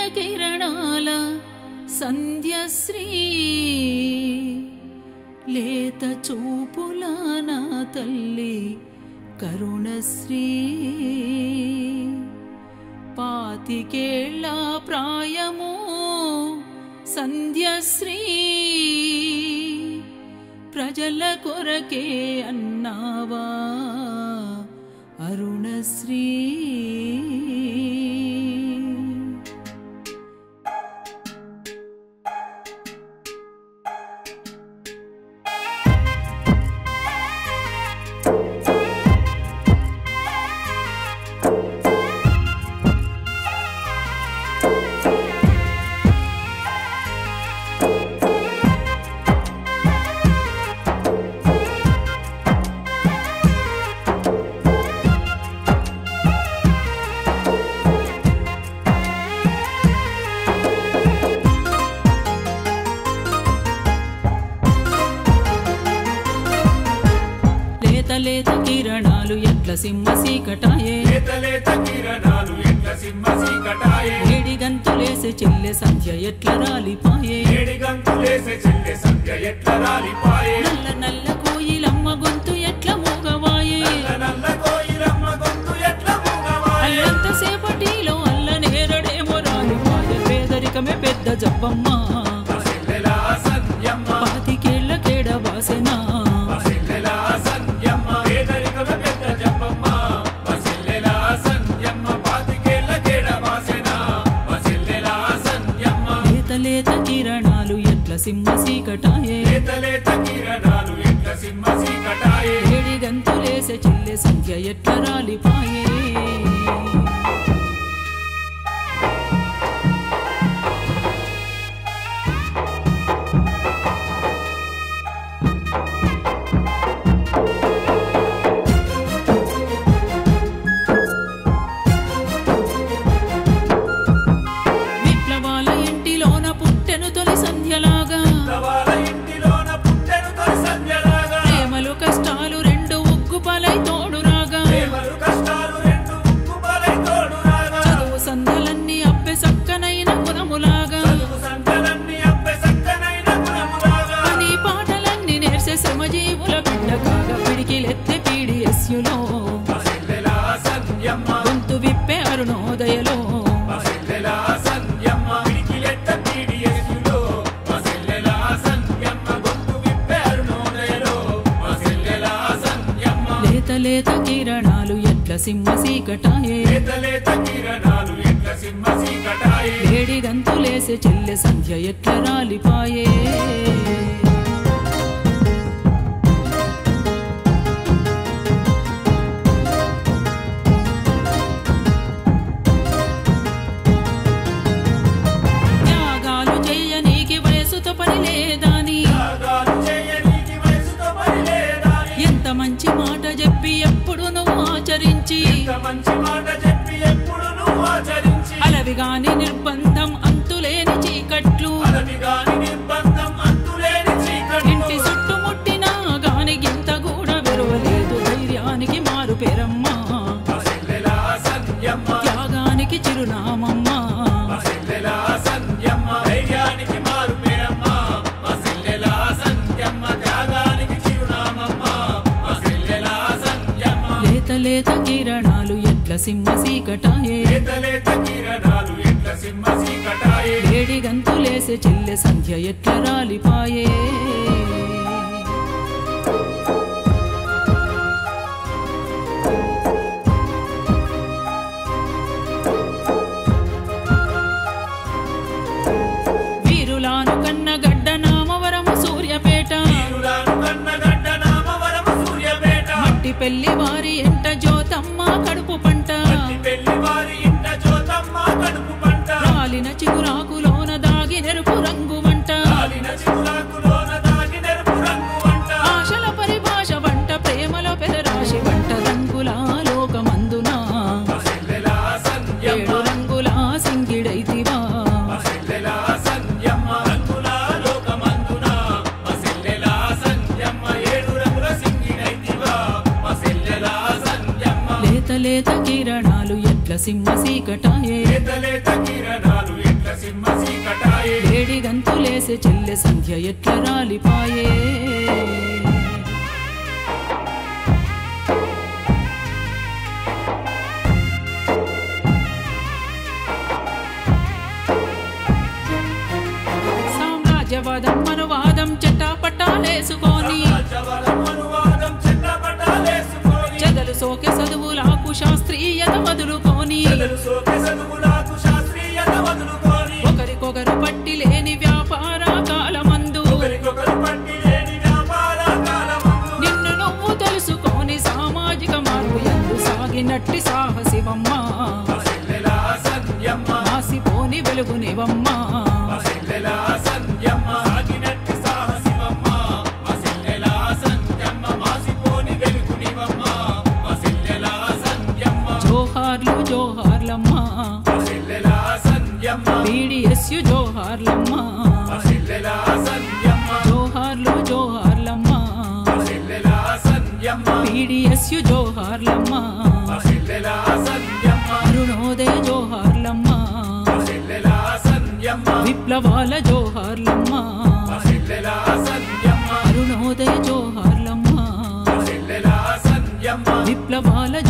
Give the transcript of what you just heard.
కిరణాల సంధ్యశ్రీ లేత చూపుల నా తల్లి కరుణశ్రీ పాతికేళ్ళ ప్రాయము సంధ్యశ్రీ ప్రజల కొరకే అన్నావా అరుణశ్రీ లేత లేత కిరణాలు ఎట్ల సింహ సీకటాయే లేత లేత కిరణాలు ఎట్ల సింహ చీకటాయే ఏడి గంతులేసి చెల్లె సంధ్య ఎట్ల రాలిపాయే ఏడి గంతులేసే చెల్లె సంధ్య ఎట్ల రాలిపాయే నల్ల నల్ల కోయిలమ్మ గొంతు ఎట్ల మూగవాయే నల్ల నల్ల కోయిలమ్మ గొంతు ఎట్ల మూగవాయే అల్లంత సేపటిలో అల్ల నేరడేమో రాలిపాయే పేదరికమే పెద్ద జబ్బమ్మ మా చెల్లెల సంధ్యమ్మ పాతికేళ్ల కేడ వాసన మా చెల్లెల సంధ్యమ్మ పేదరికమే పెద్ద జపమ్మ మా చెల్లెల సంధ్యమ్మ పాతికేళ్ల కేడ వాసెన మా చెల్లెల సంధ్యమ్మ లేత లేత కిరణాలు ఎట్ల సింహ సీకటాయే లేత లేత కిరణాలు ఎట్ల సింహ చీకటాయే ఏడి గంతులేసే చెల్లె సంధ్య ఎట్ల రాలిపాయే విప్లవాల ఇంటిలోన పుట్టెను తొలి సంధ్యలాగా వాళ్ళ ఇంటిలోన పుట్టెను తొలి సంధ్యలాగా ప్రేమలు కష్టాలు రెండు ఉగ్గు పలై తోడురాగా ప్రేమలు కష్టాలు రెండు ఉక్కుబలై తోడురాగా చదువు సంధ్యలన్నీ అబ్బె సక్కనైన గుణములాగా చదువు సంధ్యలన్నీ అబ్బె సక్కనైన గుణములాగా పని పాటలన్నీ నేర్సే శ్రమజీవుల బిడ్డ కాగా పిడికిలెత్తే పీడిఎస్యులో మా చెల్లెల సంధ్యమ్మ గొంతు విప్పే అరుణోదయలో మా చెల్లెల సంధ్యమ్మ పిడికిలెత్త పీడిఎస్యులో మా చెల్లెల సంధ్యమ్మ గొంతు విప్పే అరుణోదయలో మా చెల్లెల సంధ్యమ్మ లేత లేత కిరణాలు ఎట్ల సింహ సీకటాయే లేత లేత కిరణాలు ఎట్ల సింహ చీకటాయే ఏడి గంతులేసే చెల్లె సంధ్య ఎట్ల రాలిపాయే త్యాగాలు చెయ్యనీకి వయసుతో పని లేదాని త్యాగాలు చేయనీకి వయసుతో పని లేదాని ఎంత మంచి మాట చెప్పి ఎప్పుడు నువ్వు ఆచరించి ఇంత మంచి మాట చెప్పి ఎప్పుడు నువ్వు ఆచరించి అలవి గాని నిర్బంధం అంతులేని చీకట్లు అలవి గాని నిర్బంధం అంతులేని చీకటి ఇంటి చుట్టుముట్టినా గాని గింత కూడా వెరవలేదు ధైర్యానికి మారు పేరమ్మా మా చెల్లెల సంధ్యమ్మ త్యాగానికి చిరునామమ్మ మా చెల్లెల సంధ్యమ్మ ధైర్యానికి మారు పేరమ్మ మా చెల్లెల సంధ్యమ్మ త్యాగానికి చిరునామమ్మ మా చెల్లెల సంధ్యమ్మ లేత లేత కిరణాలు ఎట్ల సింహ సీకటాయే లేత లేత కిరణాలు ఎట్ల సింహ చీకటాయే ఏడి గంతులేసే చెల్లె సంధ్య ఎట్ల రాలిపాయే వీరులాను కన్న గడ్డ నామవరము సూర్యపేట వీరులను కన్నగడ్డ నామవరము సూర్యపేట మట్టి పెళ్లి వారి ఎంట జ్యోతమ్మ కడుపు పంట మట్టి పెళ్లి వారి ఇంట జ్యోతమ్మ కడుపు పంట రాలిన చిగురాకులోన దాగి నెరుపు రంగు వంట కాలిన చిగురాకులోన దాగి నెరుపు రంగు వంట ఆశల పరిభాష వంట ప్రేమలో పెదరాశి వంట రంగుల లోకమందున మా చెల్లెల సంధ్యమ్మ ఏడు రంగుల సింగిడైతివా మా చెల్లెల సంధ్యమ్మ రంగుల లోకమందున మా చెల్లెల సంధ్యమ్మ ఏడు రంగుల సింగినైతివా మా చెల్లెల సంధ్యమ్మ లేత లేత కిరణాలు ఎట్ల సింహ సీకటాయే లేత లేత కిరణాలు ఎట్ల చేసే చెల్లె సంధ్య ఎట్ల రాలిపాయే సామ్రాజ్యవాదం మనవాదం చెట్టాపట్టాలేసుకొని రాజవరం అనువాదం చెట్టపట్టాలేసుకొని చెదలు సోకె చదువులాకు శాస్త్రీయత వదులుకొని చెదలు సోకే చదువులకు శాస్త్రీయత వదులుకొని ఒకరికొకరు పట్టి లేని వ్యాపార కాలమందు ఒకరికొకరు పట్టి లేని వ్యాపార కాలమందు నిన్ను నువ్వు తెలుసుకొని సామాజిక మార్పు ఎందు సాగినట్టి సాహసివమ్మ మా చెల్లెలా సంధ్యమ్మ మాసిపోని వెలుగునివమ్మ మా చెల్లెలా సంధ్యమ్మ సాగినట్టి సాహసివమ్మ మా చెల్లెలా సంధ్యమ్మ మాసిపోని వెలుగునివమ్మ మా చెల్లెలా సంధ్యమ్మ జోహార్లు జోహార్లమ్మ మా చెల్లెలా సంధ్యమ్మ పీడిఎస్యు జోహార్లమ్మ మా చెల్లెలా సంధ్యమ్మ జోహార్లు జోహార్లమ్మ మా చెల్లెలా సంధ్యమ్మ పీడిఎస్యు జోహార్లమ్మ మా చెల్లెలా సంధ్యమ్మ అరుణోదయ జోహార్లమ్మ మా చెల్లెలా సంధ్యమ్మ విప్లవాల జోహార్లమ్మ మా చెల్లెలా సంధ్యమ్మ అరుణోదయ జోహార్లమ్మ మా చెల్లెలా సంధ్యమ్మ విప్లవాల